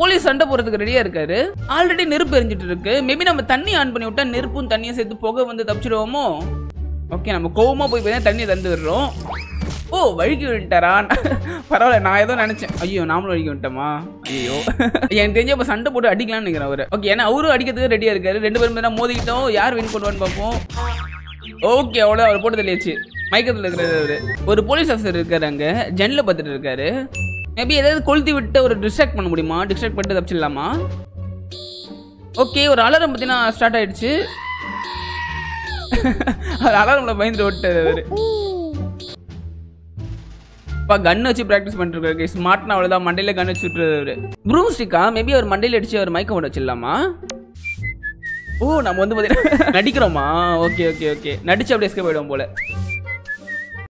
police சண்டை போறதுக்கு ரெடியா இருக்காரு ஆல்ரெடி நெருப்பு எரிஞ்சிட்டு இருக்கு மேபி நம்ம தண்ணி ஆன் பண்ணி விட்டா நெருப்பும் தண்ணியும் சேர்த்து புகை வந்து தப்பிச்சிடுவோமோ ஓகே நம்ம கோவமா போய் பார்த்தா தண்ணியை தந்து விடுறோம் ஓ வழுக்கி விட்டாரா பரவாயில்ல நான் ஏதோ நினைச்சேன் ஐயோ நாமளும் வழுக்கி விட்டோமா ஐயோ எனக்கு தெரிஞ்ச இப்போ சண்டை போட்டு அடிக்கலாம்னு நினைக்கிறேன் அவரு ஓகே ஏன்னா அவரும் அடிக்கிறதுக்கு ரெடியா இருக்காரு ரெண்டு பேரும் தான் மோதிக்கிட்டோம் யார் வின் பண்ணுவான்னு பார்ப்போம் ஓகே அவ்வளோ அவர் போட்டு தள்ளியாச்சு மயக்கத்தில் இருக்கிறது அவரு ஒரு போலீஸ் ஆஃபீஸர் இருக்காரு அங்க ஜன்னல பார்த்துட்டு இருக்காரு மேபி ஏதாவது கொளுத்தி விட்டு ஒரு டிஸ்ட்ராக்ட் பண்ண முடியுமா டிஸ்ட்ராக்ட் பண்ணிட்டு தப்பிச்சிடலாமா ஓகே ஒரு அலாரம் பார்த்தீங்கன்னா ஸ்டார்ட் ஆயிடுச்சு அது அலாரம்ல பயந்து விட்டாரு அவரு அப்பா கன் வச்சு ப்ராக்டிஸ் பண்ணிருக்காரு ஸ்மார்ட்னா அவ்வளோதான் மண்டையில கன் வச்சு விட்டுறது அவரு ப்ரூம் ஸ்டிக்கா மேபி அவர் மண்டையில அடிச்சு அவர் மயக்கம் போட வச்சிடலாமா ஓ நம்ம வந்து பார்த்தீங்கன்னா நடிக்கிறோமா ஓகே ஓகே ஓகே நடிச்சு அப்படியே எஸ்கேப் போயிடுவோம் போல